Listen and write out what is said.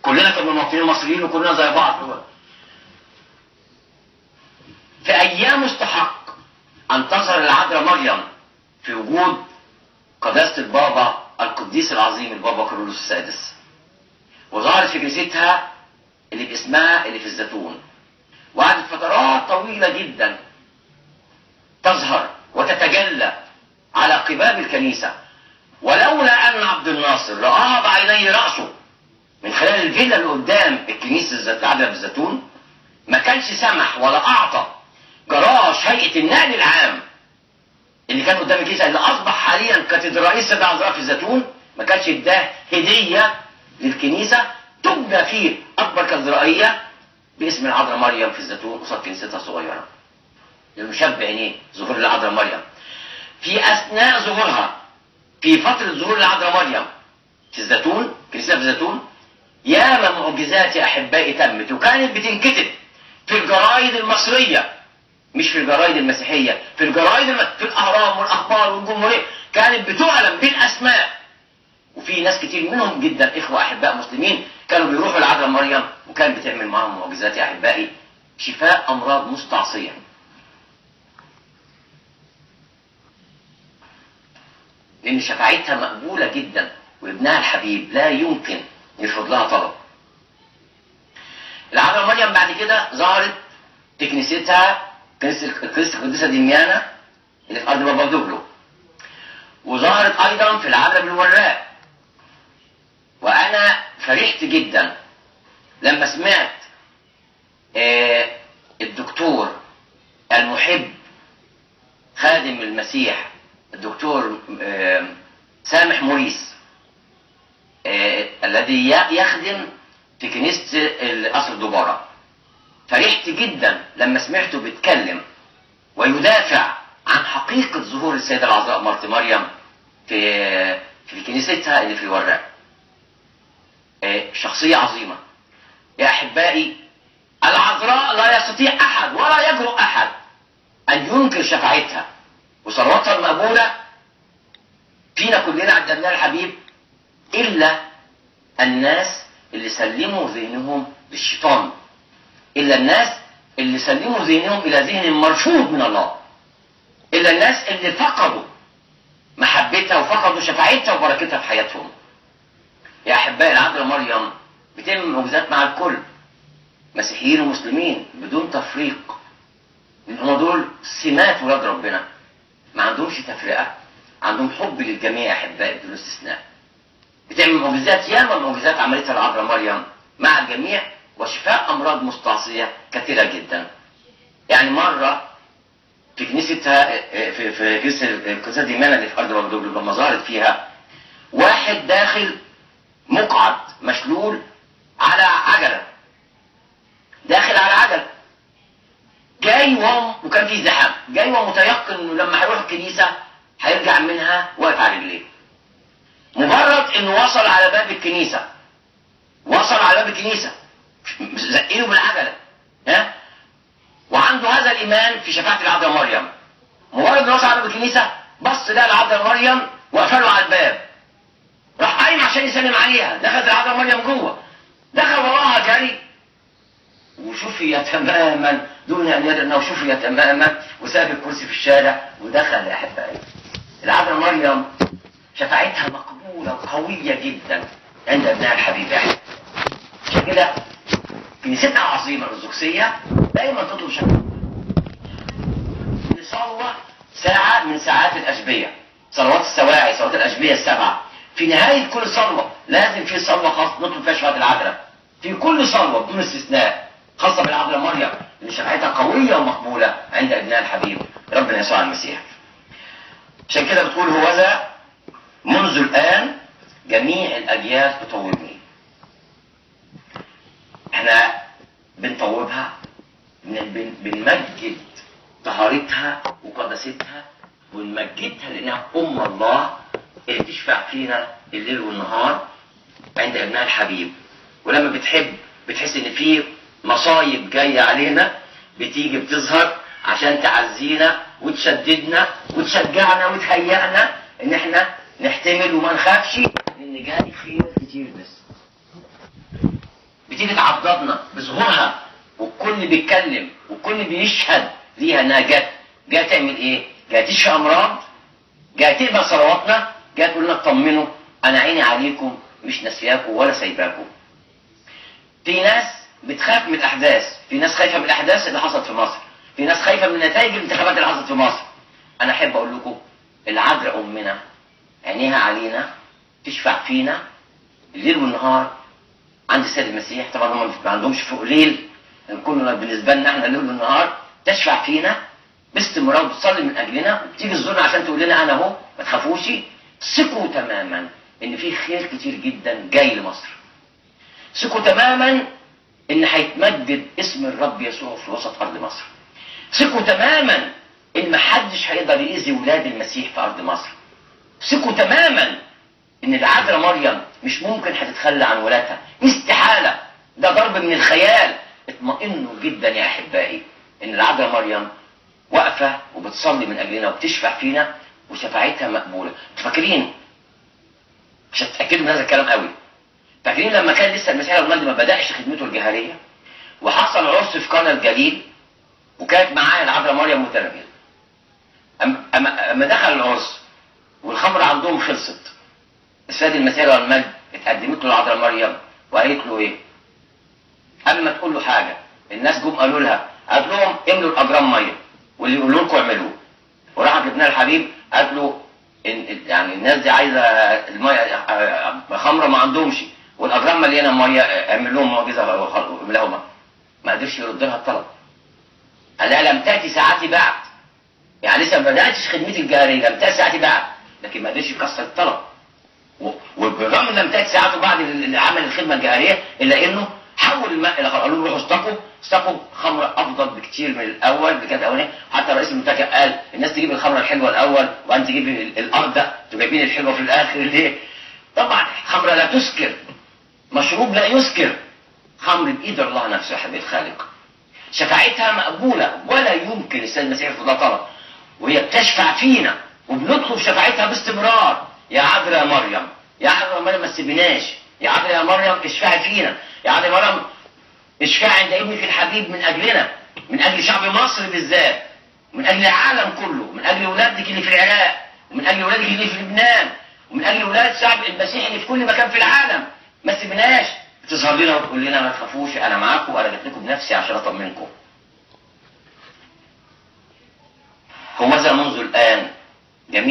كلنا كمواطنين مصريين وكلنا زي بعض في ايام استحق ان تظهر العذراء مريم في وجود قداسه البابا القديس العظيم البابا كارولوس السادس وظهرت في كنيستها اللي باسمها اللي في الزيتون وقعدت فترات طويله جدا تظهر وتتجلى على قباب الكنيسه ولولا ان عبد الناصر راها بعيني راسه من خلال الفيلا اللي قدام الكنيسه العذراء بالزيتون ما كانش سمح ولا اعطى جراج هيئه النقل العام اللي كان قدام الكنيسه اللي اصبح حاليا كاتدرائيه السيده العذراء في الزيتون ما كانش اداه هديه للكنيسه تبنى فيه اكبر كاتدرائيه باسم العذراء مريم في الزيتون قصاد كنيستها الصغيره. المشبه عينيه ظهور العذراء مريم. في اثناء ظهورها في فتره ظهور العذراء مريم في الزيتون كنيستها في الزيتون ياما معجزات يا احبائي تمت وكانت بتنكتب في الجرايد المصريه مش في الجرايد المسيحيه في الجرايد الم... في الاهرام والاخبار والجمهوريه كانت بتعلن بالاسماء وفي ناس كتير منهم جدا اخوه احباء مسلمين كانوا بيروحوا لعذراء مريم وكانت بتعمل معاهم معجزات يا احبائي شفاء امراض مستعصيه لان شفاعتها مقبوله جدا وابنها الحبيب لا يمكن يرفض لها طلب العذراء مريم بعد كده ظهرت في كنيستها كنيسه كنيسه القديسه دميانه اللي في ارض بابا دوبلو وظهرت ايضا في العذراء بالوراق وانا فرحت جدا لما سمعت آه الدكتور المحب خادم المسيح الدكتور آه سامح موريس آه الذي يخدم في كنيسة قصر دبارة فرحت جدا لما سمعته بيتكلم ويدافع عن حقيقة ظهور السيدة العذراء مرت مريم في في كنيستها اللي في وراق شخصية عظيمة يا أحبائي العذراء لا يستطيع أحد ولا يجرؤ أحد أن ينكر شفاعتها وصلواتها المقبولة فينا كلنا عند ابناء الحبيب إلا الناس اللي سلموا ذهنهم للشيطان إلا الناس اللي سلموا ذهنهم إلى ذهن مرفوض من الله إلا الناس اللي فقدوا محبتها وفقدوا شفاعتها وبركتها في حياتهم يا أحبائي العذراء مريم بتعمل معجزات مع الكل مسيحيين ومسلمين بدون تفريق هم دول سمات ولاد ربنا ما عندهمش تفرقة عندهم حب للجميع يا أحبائي بدون استثناء بتعمل معجزات ياما معجزات عملتها العذراء مريم مع الجميع وشفاء امراض مستعصيه كثيره جدا. يعني مره في كنيستها في في كنيسه القداسه ديمانا اللي في ارض مجدوب لما ظهرت فيها واحد داخل مقعد مشلول على عجله. داخل على عجله. جاي وهو وكان في زحام، جاي ومتيقن انه لما هيروح الكنيسه هيرجع منها واقف على رجليه. مجرد انه وصل على باب الكنيسه وصل على باب الكنيسه زقينه بالعجله ها وعنده هذا الايمان في شفاعه العذراء مريم مجرد انه وصل على باب الكنيسه بص لقى العذراء مريم وقفله على الباب راح قايم عشان يسلم عليها دخلت العذراء مريم جوه دخل وراها جري وشفي تماما دون ان يدري انه شفي تماما وساب الكرسي في الشارع ودخل يا احبائي العذراء مريم شفاعتها مقبوله وقويه جدا عند ابناء الحبيب احمد عشان كده كنيستنا العظيمه الارثوذكسيه دايما تطلب شفاعه نصلى ساعه من ساعات الاشبيه صلوات السواعي صلوات الاشبيه السبعه في نهايه كل صلوه لازم في صلوه خاصه نطلب فيها شفاعه العذراء في كل صلوه بدون استثناء خاصه بالعذراء مريم اللي شفاعتها قويه ومقبوله عند ابناء الحبيب ربنا يسوع المسيح عشان كده بتقول هو ذا منذ الآن جميع الأجيال تطوبني احنا بنطوبها بن- بنمجد طهارتها وقداستها ونمجدها لأنها أم الله اللي تشفع فينا الليل والنهار عند ابناء الحبيب ولما بتحب بتحس ان في مصايب جايه علينا بتيجي بتظهر عشان تعزينا وتشددنا وتشجعنا وتهيئنا ان احنا نحتمل وما نخافش لان جاي خير كتير بس بتيجي تعضدنا بظهورها والكل بيتكلم والكل بيشهد ليها انها جت جايه تعمل ايه؟ جايه تشفي امراض جايه تقبل صلواتنا جايه تقول لنا اطمنوا انا عيني عليكم مش ناسياكم ولا سايباكم في ناس بتخاف من الاحداث في ناس خايفه من الاحداث اللي حصلت في مصر في ناس خايفه من نتائج الانتخابات اللي حصلت في مصر انا احب اقول لكم العذراء امنا عينيها علينا تشفع فينا الليل والنهار عند السيد المسيح طبعا هم ما عندهمش فوق ليل كنا بالنسبه لنا احنا الليل والنهار تشفع فينا باستمرار وتصلي من اجلنا وتيجي تزورنا عشان تقول لنا انا اهو ما تخافوش ثقوا تماما ان في خير كتير جدا جاي لمصر ثقوا تماما ان هيتمجد اسم الرب يسوع في وسط ارض مصر ثقوا تماما ان محدش هيقدر يأذي ولاد المسيح في ارض مصر ثقوا تماما ان العذراء مريم مش ممكن هتتخلى عن ولادها استحاله ده ضرب من الخيال اطمئنوا جدا يا احبائي ان العذراء مريم واقفه وبتصلي من اجلنا وبتشفع فينا وشفاعتها مقبوله انتوا فاكرين مش هتتاكدوا من هذا الكلام قوي فاكرين لما كان لسه المسيح المجد ما بداش خدمته الجهاريه وحصل عرس في قنا الجليل وكانت معاه العذراء مريم متلاميذ اما اما دخل العرس والخمر عندهم خلصت السيد المسيح المجد اتقدمت له العذراء مريم وقالت له ايه؟ اما تقول له حاجه الناس جم قالوا لها قالت لهم املوا الاجرام ميه واللي يقولوا لكم اعملوه وراحت لابنها الحبيب قالت له إن يعني الناس دي عايزه الميه خمره ما عندهمش والاجرام مليانه ميه اعمل لهم معجزه واملاهم ما قدرش يرد لها الطلب قال لها لم تاتي ساعتي بعد يعني لسه ما بداتش خدمتي الجاريه لم تاتي ساعتي بعد لكن ما قدرش يكسر الطلب وبالرغم لم تاتي ساعته بعد عمل الخدمه الجهاريه الا انه حول الماء الى قالوا له روحوا استقوا استقوا خمر افضل بكتير من الاول اللي كانت الاولانيه حتى رئيس المنتخب قال الناس تجيب الخمره الحلوه الاول وانت تجيب الارض انتوا جايبين الحلوه في الاخر ليه؟ طبعا خمره لا تسكر مشروب لا يسكر خمر بايد الله نفسه يا حبيب الخالق شفاعتها مقبوله ولا يمكن السيد المسيح في طلب وهي بتشفع فينا وبنطلب شفاعتها باستمرار يا عذراء يا مريم يا عذراء يا مريم ما تسيبناش يا عذراء يا مريم اشفعي فينا يا عذراء يا مريم اشفعي عند ابنك الحبيب من اجلنا من اجل شعب مصر بالذات من اجل العالم كله من اجل ولادك اللي في العراق ومن اجل ولادك اللي في لبنان ومن اجل ولاد شعب المسيح اللي في كل مكان في العالم ما تسيبناش تظهر لنا وتقول لنا ما تخافوش انا معاكم وانا جيت لكم بنفسي عشان اطمنكم وماذا منذ الان